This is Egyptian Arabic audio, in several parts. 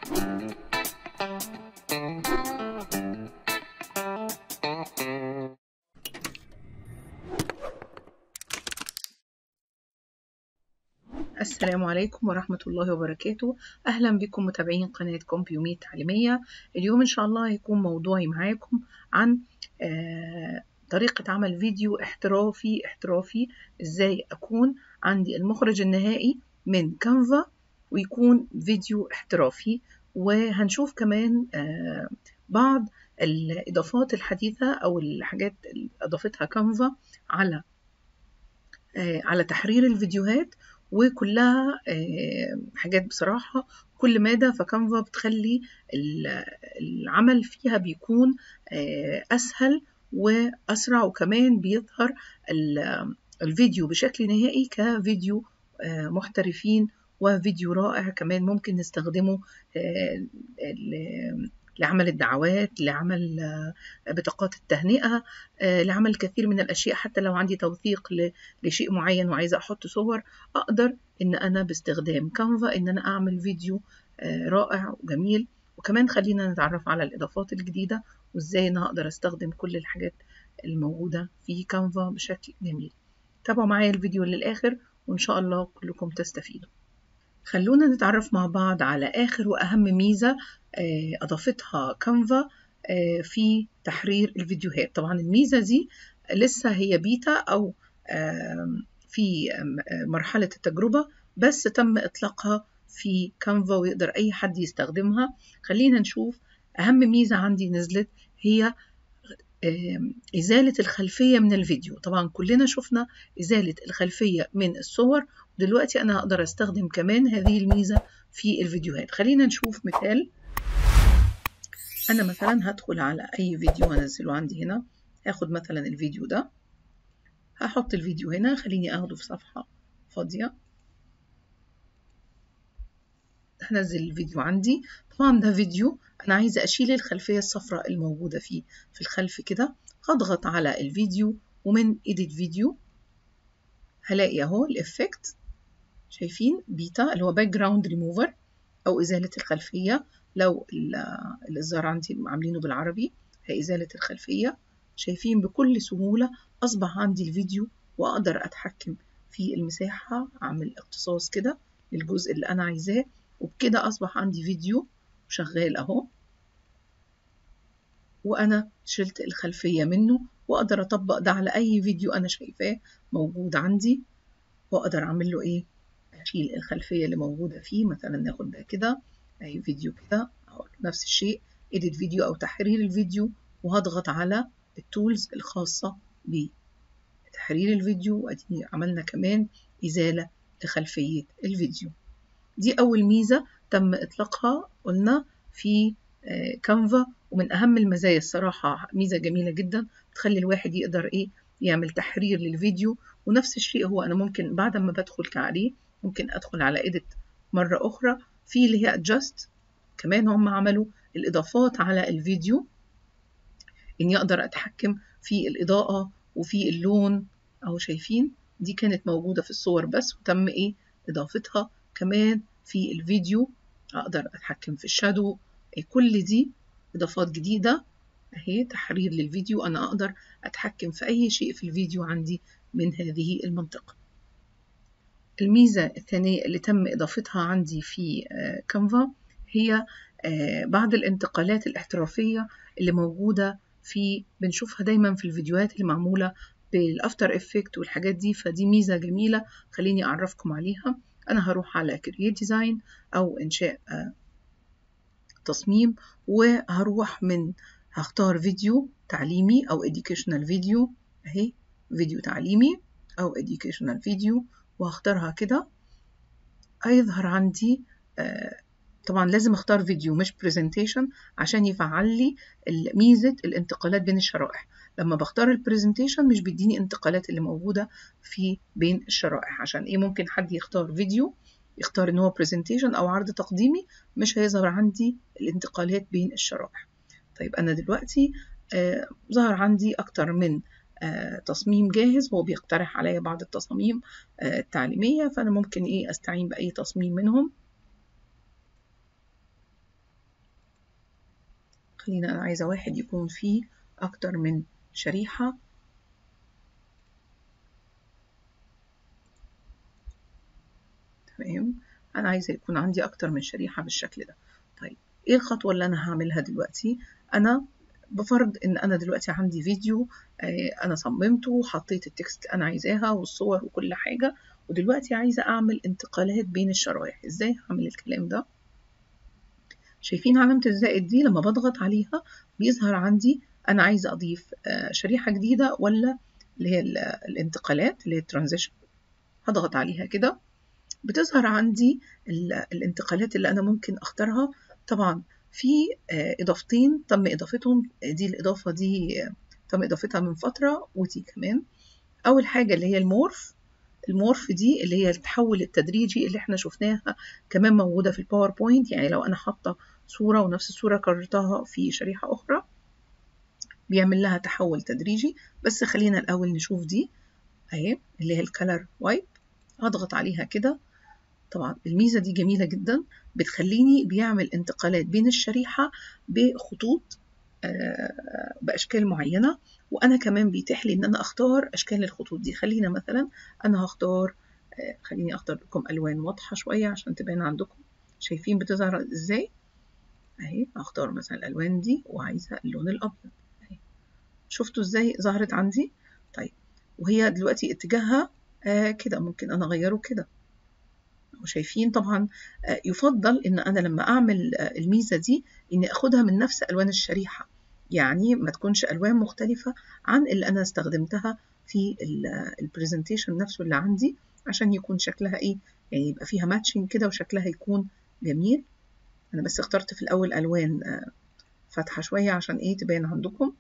السلام عليكم ورحمة الله وبركاته أهلا بكم متابعين قناة كومبيومي التعليمية اليوم إن شاء الله هيكون موضوعي معاكم عن آه طريقة عمل فيديو احترافي احترافي إزاي أكون عندي المخرج النهائي من كانفا ويكون فيديو احترافي وهنشوف كمان آه بعض الإضافات الحديثة أو الحاجات اللي أضافتها كانفا على آه على تحرير الفيديوهات وكلها حاجات بصراحة كل مادة فكانفا بتخلي العمل فيها بيكون أسهل وأسرع وكمان بيظهر الفيديو بشكل نهائي كفيديو محترفين وفيديو رائع كمان ممكن نستخدمه لعمل الدعوات لعمل بطاقات التهنئة لعمل كثير من الأشياء حتى لو عندي توثيق لشيء معين وعايزة أحط صور أقدر إن أنا باستخدام كانفا إن أنا أعمل فيديو رائع وجميل وكمان خلينا نتعرف على الإضافات الجديدة وإزاي أنا أقدر أستخدم كل الحاجات الموجودة في كانفا بشكل جميل تابعوا معايا الفيديو للآخر وإن شاء الله كلكم تستفيدوا خلونا نتعرف مع بعض على آخر وأهم ميزة أضافتها كانفا في تحرير الفيديوهات طبعا الميزة دي لسه هي بيتا أو في مرحلة التجربة بس تم إطلاقها في كانفا ويقدر أي حد يستخدمها خلينا نشوف أهم ميزة عندي نزلت هي إزالة الخلفية من الفيديو طبعا كلنا شفنا إزالة الخلفية من الصور ودلوقتي أنا هقدر أستخدم كمان هذه الميزة في الفيديوهات خلينا نشوف مثال أنا مثلا هدخل على أي فيديو أنزله عندي هنا هاخد مثلا الفيديو ده هحط الفيديو هنا خليني أخده في صفحة فاضية هنزل الفيديو عندي طبعا ده فيديو أنا عايزة أشيل الخلفية الصفراء الموجودة فيه في الخلف كده هضغط على الفيديو ومن إيديت فيديو هلاقي أهو الإفكت شايفين بيتا اللي هو باك جراوند ريموفر أو إزالة الخلفية لو الإصدار عندي عاملينه بالعربي هي إزالة الخلفية شايفين بكل سهولة أصبح عندي الفيديو وأقدر أتحكم في المساحة أعمل اختصاص كده للجزء اللي أنا عايزاه وبكده أصبح عندي فيديو شغال أهو وأنا شلت الخلفية منه وأقدر أطبق ده على أي فيديو أنا شايفاه موجود عندي وأقدر أعمل له إيه أشيل الخلفية اللي موجودة فيه مثلا ناخد ده كده أي فيديو كده أهو نفس الشيء إيديت فيديو أو تحرير الفيديو وهضغط على التولز الخاصة بتحرير الفيديو وأديني عملنا كمان إزالة لخلفية الفيديو دي أول ميزة تم إطلاقها قلنا في كانفا ومن أهم المزايا الصراحة ميزة جميلة جدا تخلي الواحد يقدر إيه يعمل تحرير للفيديو ونفس الشيء هو أنا ممكن بعد ما بدخل عليه ممكن أدخل على إيديت مرة أخرى في اللي هي adjust كمان هم عملوا الإضافات على الفيديو إني أقدر أتحكم في الإضاءة وفي اللون أهو شايفين دي كانت موجودة في الصور بس وتم إيه إضافتها كمان في الفيديو أقدر أتحكم في الشادو كل دي إضافات جديدة أهي تحرير للفيديو أنا أقدر أتحكم في أي شيء في الفيديو عندي من هذه المنطقة الميزة الثانية اللي تم إضافتها عندي في كانفا هي بعض الانتقالات الاحترافية اللي موجودة في بنشوفها دايما في الفيديوهات اللي معمولة بالافتر افكت والحاجات دي فدي ميزة جميلة خليني أعرفكم عليها أنا هروح على كرييت ديزاين أو إنشاء تصميم وهروح من هختار فيديو تعليمي أو educational فيديو أهي فيديو تعليمي أو educational فيديو وهختارها كده هيظهر عندي طبعا لازم اختار فيديو مش برزنتيشن عشان يفعل لي ميزة الانتقالات بين الشرائح لما بختار البرزنتيشن مش بيديني انتقالات اللي موجودة في بين الشرائح عشان ايه ممكن حد يختار فيديو يختار ان هو برزنتيشن او عرض تقديمي مش هيظهر عندي الانتقالات بين الشرائح طيب انا دلوقتي آه ظهر عندي اكتر من آه تصميم جاهز هو بيقترح عليا بعض التصاميم آه التعليمية فانا ممكن ايه استعين باي تصميم منهم خلينا أنا عايزة واحد يكون فيه أكتر من شريحة تمام أنا عايزة يكون عندي أكتر من شريحة بالشكل ده طيب إيه الخطوة اللي أنا هعملها دلوقتي أنا بفرض ان انا دلوقتي عندي فيديو انا صممته وحطيت التكست اللي انا عايزاها والصور وكل حاجة ودلوقتي عايزة اعمل انتقالات بين الشرايح ازاي هعمل الكلام ده شايفين علامة الزائد دي لما بضغط عليها بيظهر عندي انا عايزة اضيف شريحة جديدة ولا اللي هي الانتقالات اللي هي الترانزيشن هضغط عليها كده بتظهر عندي الانتقالات اللي انا ممكن اختارها طبعا في إضافتين تم إضافتهم دي الإضافة دي تم إضافتها من فترة ودي كمان أول حاجة اللي هي المورف المورف دي اللي هي التحول التدريجي اللي احنا شفناها كمان موجودة في الباوربوينت يعني لو أنا حاطة صورة ونفس الصورة كررتها في شريحة أخرى بيعمل لها تحول تدريجي بس خلينا الأول نشوف دي أهي اللي هي الكالر وايب هضغط عليها كده طبعا الميزة دي جميلة جدا بتخليني بيعمل انتقالات بين الشريحة بخطوط بأشكال معينة وأنا كمان بيتيح لي إن أنا أختار أشكال الخطوط دي خلينا مثلا أنا هختار خليني أختار لكم ألوان واضحة شوية عشان تبان عندكم شايفين بتظهر إزاي أهي هختار مثلا الألوان دي وعايزة اللون الأبيض أهي شفتوا إزاي ظهرت عندي طيب وهي دلوقتي اتجاهها كده ممكن أنا أغيره كده وشايفين طبعا يفضل ان انا لما اعمل الميزه دي اني اخدها من نفس الوان الشريحه يعني ما تكونش الوان مختلفه عن اللي انا استخدمتها في البرزنتيشن نفسه اللي عندي عشان يكون شكلها ايه يعني يبقى فيها ماتشنج كده وشكلها يكون جميل انا بس اخترت في الاول الوان فاتحه شويه عشان ايه تبان عندكم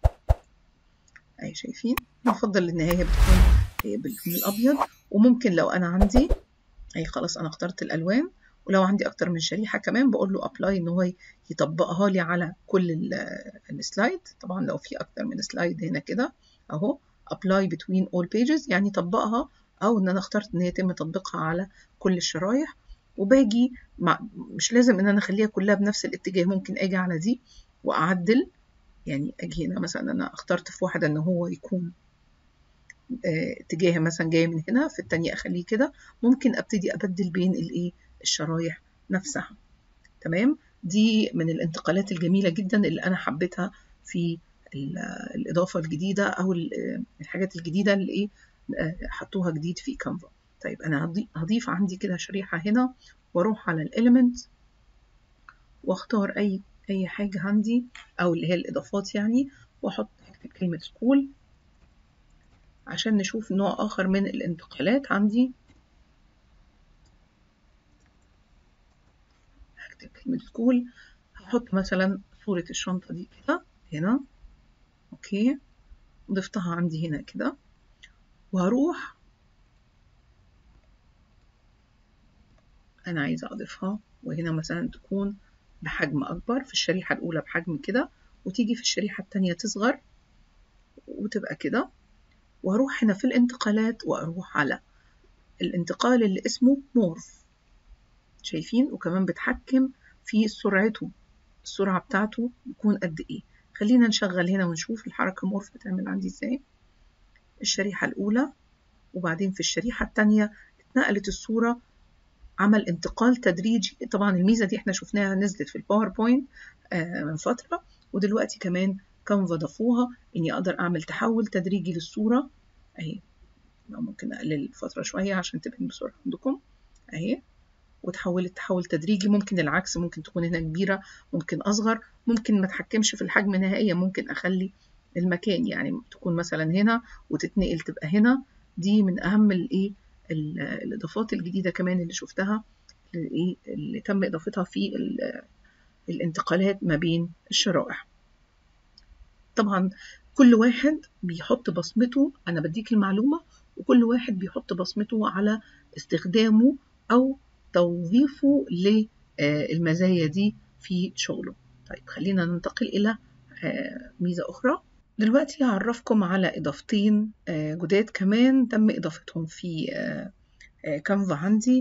اهي شايفين يفضل ان هي بتكون باللون الابيض وممكن لو انا عندي اي خلاص انا اخترت الالوان ولو عندي اكتر من شريحه كمان بقول له ابلاي ان هو يطبقها لي على كل السلايد طبعا لو في اكتر من سلايد هنا كده اهو ابلاي بتوين اول بيجز يعني طبقها او ان انا اخترت ان هي يتم تطبيقها على كل الشرايح وباجي مع مش لازم ان انا اخليها كلها بنفس الاتجاه ممكن اجي على دي واعدل يعني اجي هنا مثلا انا اخترت في واحده ان هو يكون اتجاه مثلا جاي من هنا في التانية اخليه كده ممكن ابتدي ابدل بين الايه الشرايح نفسها تمام دي من الانتقالات الجميلة جدا اللي انا حبيتها في الاضافة الجديدة او الحاجات الجديدة اللي ايه حطوها جديد في كانفا طيب انا هضيف عندي كده شريحة هنا واروح على الاليمنت واختار اي اي حاجة عندي او اللي هي الاضافات يعني واحط كلمة سكول عشان نشوف نوع آخر من الانتقالات عندي هكتب كلمة سكول هحط مثلا صورة الشنطة دي كده هنا اوكي ضفتها عندي هنا كده وهروح أنا عايزة أضيفها وهنا مثلا تكون بحجم أكبر في الشريحة الأولى بحجم كده وتيجي في الشريحة التانية تصغر وتبقى كده وأروح هنا في الانتقالات وأروح على الانتقال اللي اسمه مورف شايفين وكمان بتحكم في سرعته السرعة بتاعته يكون قد إيه خلينا نشغل هنا ونشوف الحركة مورف بتعمل عندي إزاي الشريحة الأولى وبعدين في الشريحة التانية اتنقلت الصورة عمل انتقال تدريجي طبعا الميزة دي احنا شفناها نزلت في الباوربوينت آه من فترة ودلوقتي كمان كانفا ضافوها اني اقدر اعمل تحول تدريجي للصورة اهي ممكن اقلل الفترة شوية عشان تبان بسرعة عندكم اهي وتحولت تحول تدريجي ممكن العكس ممكن تكون هنا كبيرة ممكن أصغر ممكن ما اتحكمش في الحجم نهائيا ممكن أخلي المكان يعني تكون مثلا هنا وتتنقل تبقى هنا دي من أهم الإيه الإضافات الجديدة كمان اللي شفتها اللي, اللي تم إضافتها في الانتقالات ما بين الشرائح طبعا كل واحد بيحط بصمته أنا بديك المعلومة وكل واحد بيحط بصمته على استخدامه أو توظيفه للمزايا دي في شغله طيب خلينا ننتقل إلى ميزة أخرى دلوقتي هعرفكم على إضافتين جداد كمان تم إضافتهم في كانفا عندي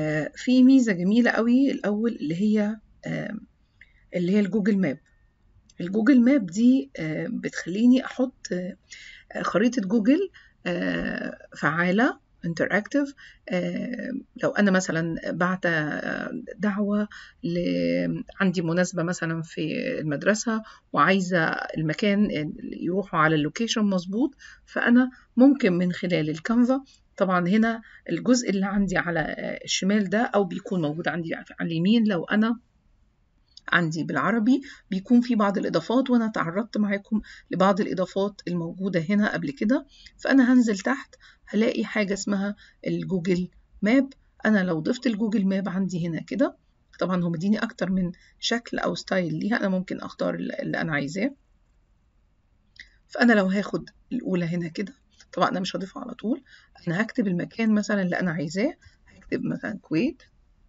في ميزة جميلة قوي الأول اللي هي اللي هي الجوجل ماب الجوجل ماب دي بتخليني احط خريطة جوجل فعالة interactive لو أنا مثلا بعت دعوة ل... عندي مناسبة مثلا في المدرسة وعايزة المكان يروحوا على اللوكيشن مظبوط فأنا ممكن من خلال الكانفا طبعا هنا الجزء اللي عندي على الشمال ده أو بيكون موجود عندي على اليمين لو أنا عندي بالعربي بيكون في بعض الإضافات وأنا تعرضت معاكم لبعض الإضافات الموجودة هنا قبل كده فأنا هنزل تحت هلاقي حاجة اسمها الجوجل ماب أنا لو ضفت الجوجل ماب عندي هنا كده طبعا هو مديني أكتر من شكل أو ستايل ليها أنا ممكن أختار اللي أنا عايزاه فأنا لو هاخد الأولى هنا كده طبعا أنا مش هضيفها على طول أنا هكتب المكان مثلا اللي أنا عايزاه هكتب مثلا كويت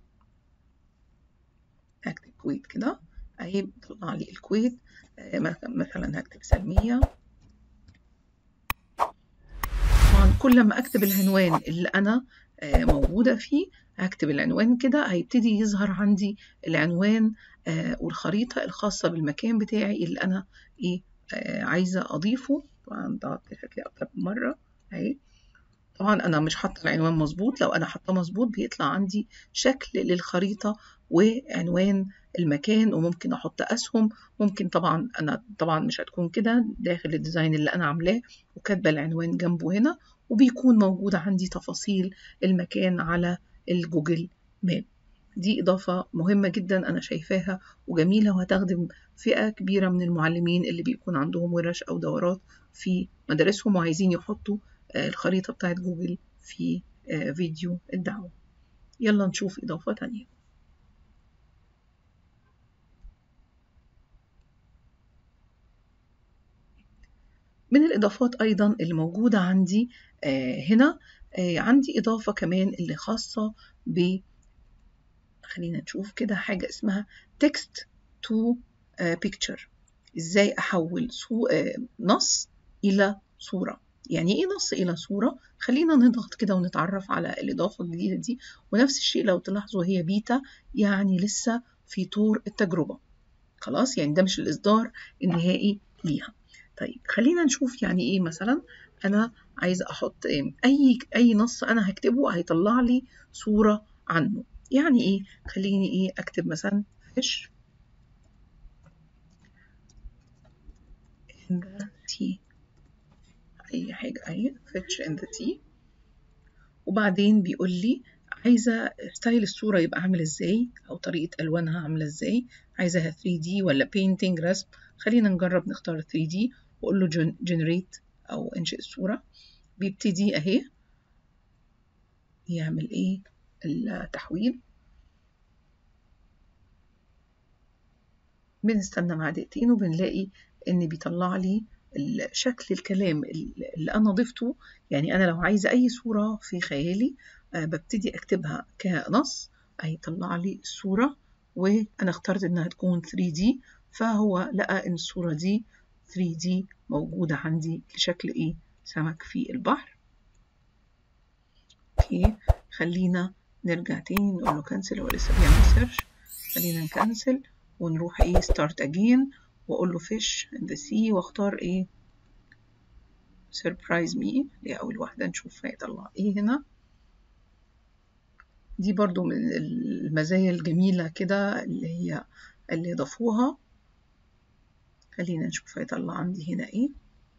هكتب كويت كده اهي بتطلع لي الكويت مثلا هكتب سلمية طبعا كل ما اكتب العنوان اللي انا موجودة فيه هكتب العنوان كده هيبتدي يظهر عندي العنوان والخريطة الخاصة بالمكان بتاعي اللي انا ايه عايزة اضيفه طبعا ضغطت شكلي اكتر من مرة اهي طبعا انا مش حاطه العنوان مظبوط لو انا حاطه مظبوط بيطلع عندي شكل للخريطه وعنوان المكان وممكن احط اسهم ممكن طبعا انا طبعا مش هتكون كده داخل الديزاين اللي انا عاملاه وكاتبه العنوان جنبه هنا وبيكون موجود عندي تفاصيل المكان على الجوجل ماب دي إضافة مهمة جدا أنا شايفاها وجميلة وهتخدم فئة كبيرة من المعلمين اللي بيكون عندهم ورش أو دورات في مدارسهم وعايزين يحطوا الخريطة بتاعت جوجل في فيديو الدعوة يلا نشوف إضافة تانية من الإضافات أيضا اللي موجودة عندي هنا عندي إضافة كمان اللي خاصة ب خلينا نشوف كده حاجة اسمها text to picture إزاي أحول نص إلى صورة يعني ايه نص الى صوره خلينا نضغط كده ونتعرف على الاضافه الجديده دي ونفس الشيء لو تلاحظوا هي بيتا يعني لسه في طور التجربه خلاص يعني ده مش الاصدار النهائي ليها طيب خلينا نشوف يعني ايه مثلا انا عايزه احط إيه؟ اي اي نص انا هكتبه هيطلع لي صوره عنه يعني ايه خليني ايه اكتب مثلا fish in the sea اي حاجه اهي fetch in the tea وبعدين بيقول لي عايزه ستايل الصوره يبقى عامل ازاي او طريقه الوانها عامله ازاي عايزاها 3D ولا painting رسم خلينا نجرب نختار 3D واقول له generate او انشئ الصوره بيبتدي اهي يعمل ايه التحويل بنستنى مع دقيقتين وبنلاقي ان بيطلع لي شكل الكلام اللي أنا ضفته يعني أنا لو عايزة أي صورة في خيالي ببتدي أكتبها كنص هيطلع لي الصورة وأنا اخترت إنها تكون 3D فهو لقى إن الصورة دي 3D موجودة عندي لشكل إيه سمك في البحر أوكي خلينا نرجع تاني نقول له كنسل هو لسه بيعمل سيرش خلينا نكنسل ونروح إيه start again واقول له fish in the sea واختار ايه surprise me اللي هي اول واحده نشوف هيطلع ايه هنا دي برضو من المزايا الجميله كده اللي هي اللي ضافوها خلينا نشوف هيطلع عندي هنا ايه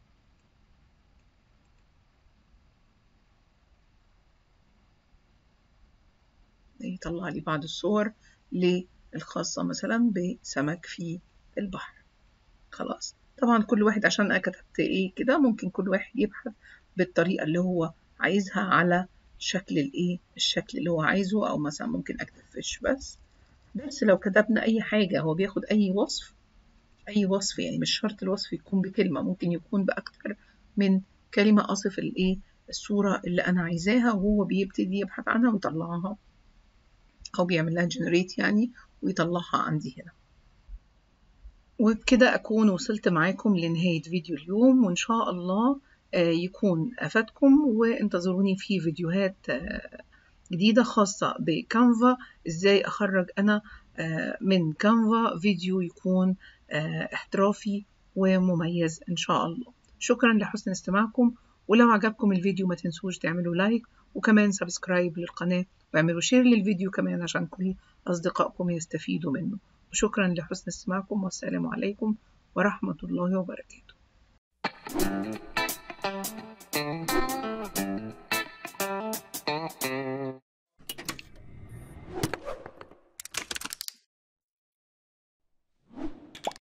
يطلع لي بعض الصور للخاصة مثلا بسمك في البحر خلاص طبعا كل واحد عشان انا كتبت ايه كده ممكن كل واحد يبحث بالطريقة اللي هو عايزها على شكل الايه الشكل اللي هو عايزه او مثلا ممكن اكتب فيش بس بس لو كتبنا اي حاجة هو بياخد اي وصف اي وصف يعني مش شرط الوصف يكون بكلمة ممكن يكون باكتر من كلمة اصف الايه الصورة اللي انا عايزاها وهو بيبتدي يبحث عنها ويطلعها او بيعمل لها جنريت يعني ويطلعها عندي هنا وبكده أكون وصلت معاكم لنهاية فيديو اليوم وإن شاء الله يكون أفادكم وانتظروني في فيديوهات جديدة خاصة بكانفا إزاي أخرج أنا من كانفا فيديو يكون احترافي ومميز إن شاء الله شكرا لحسن استماعكم ولو عجبكم الفيديو ما تنسوش تعملوا لايك وكمان سبسكرايب للقناة واعملوا شير للفيديو كمان عشان كل أصدقائكم يستفيدوا منه وشكرا لحسن استماعكم والسلام عليكم ورحمة الله وبركاته